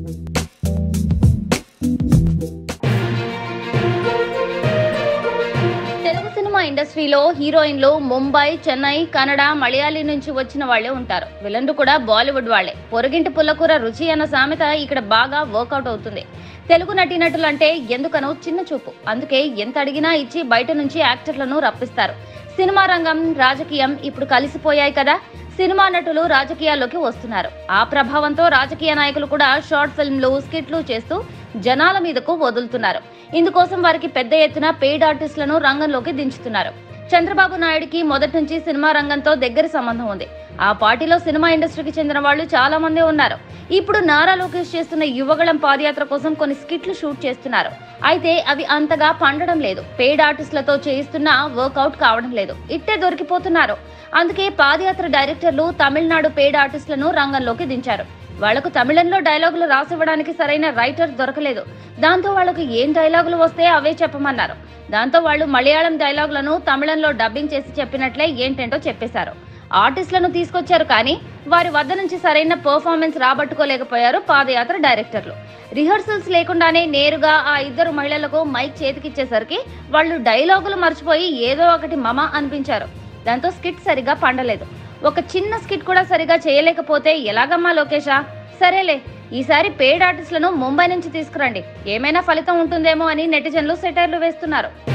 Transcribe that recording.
Telugu cinema ఇండస్ట్రీలో హీరోయిన్లు ముంబై చెన్నై కన్నడ మలయాళీ నుంచి వచ్చిన వాళ్ళే ఉంటారు విలన్లు కూడా బాలీవుడ్ వాళ్ళే పొరుగింటి పుల్లకూర రుచి అన్న సామెత ఇక్కడ బాగా వర్కౌట్ అవుతుంది తెలుగు నటీనటులు అంటే ఎందుకనో చిన్న చూపు అందుకే ఎంత అడిగినా ఇచ్చి బయట నుంచి యాక్టర్లను రప్పిస్తారు సినిమా రంగం రాజకీయం ఇప్పుడు కలిసిపోయాయి కదా సినిమా నటులు రాజకీయాల్లోకి వస్తున్నారు ఆ ప్రభావంతో రాజకీయ నాయకులు కూడా షార్ట్ ఫిల్మ్లు స్కిట్లు చేస్తూ జనాల మీదకు వదులుతున్నారు ఇందుకోసం వారికి పెద్ద ఎత్తున పెయిడ్ ఆర్టిస్టులను రంగంలోకి దించుతున్నారు చంద్రబాబు నాయుడికి మొదటి నుంచి సినిమా రంగంతో దగ్గర సంబంధం ఉంది ఆ పార్టీలో సినిమా ఇండస్ట్రీకి చెందిన వాళ్ళు చాలా మంది ఉన్నారు ఇప్పుడు నారా లోకేష్ చేస్తున్న యువగళం పాదయాత్ర కోసం కొన్ని స్కిట్లు షూట్ చేస్తున్నారు అయితే అవి అంతగా పండడం లేదు పెయిడ్ ఆర్టిస్టులతో చేయిస్తున్నా వర్కౌట్ కావడం లేదు ఇట్టే దొరికిపోతున్నారు అందుకే పాదయాత్ర డైరెక్టర్లు తమిళనాడు పెయిడ్ ఆర్టిస్టులను రంగంలోకి దించారు వాళ్లకు తమిళంలో డైలాగులు రాసివ్వడానికి సరైన రైటర్ దొరకలేదు దాంతో వాళ్లకు ఏం డైలాగులు వస్తే అవే చెప్పమన్నారు దాంతో వాళ్ళు మలయాళం డైలాగులను తమిళంలో డబ్బింగ్ చేసి చెప్పినట్లే ఏంటంటో చెప్పేశారు ఆర్టిస్టులను తీసుకొచ్చారు కానీ వారి వద్ద నుంచి సరైన పర్ఫార్మెన్స్ రాబట్టుకోలేకపోయారు పాదయాత్ర డైరెక్టర్లు రిహర్సల్స్ లేకుండానే నేరుగా ఆ ఇద్దరు మహిళలకు మైక్ చేతికిచ్చేసరికి వాళ్ళు డైలాగులు మర్చిపోయి ఏదో ఒకటి మమ అనిపించారు దాంతో స్కిట్ సరిగా పండలేదు ఒక చిన్న స్కిట్ కూడా సరిగా చేయలేకపోతే ఎలాగమ్మా లోకేషా సరేలే ఈసారి పెయిడ్ ఆర్టిస్టులను ముంబై నుంచి తీసుకురండి ఏమైనా ఫలితం ఉంటుందేమో అని నెటిజన్లు సెటైర్లు వేస్తున్నారు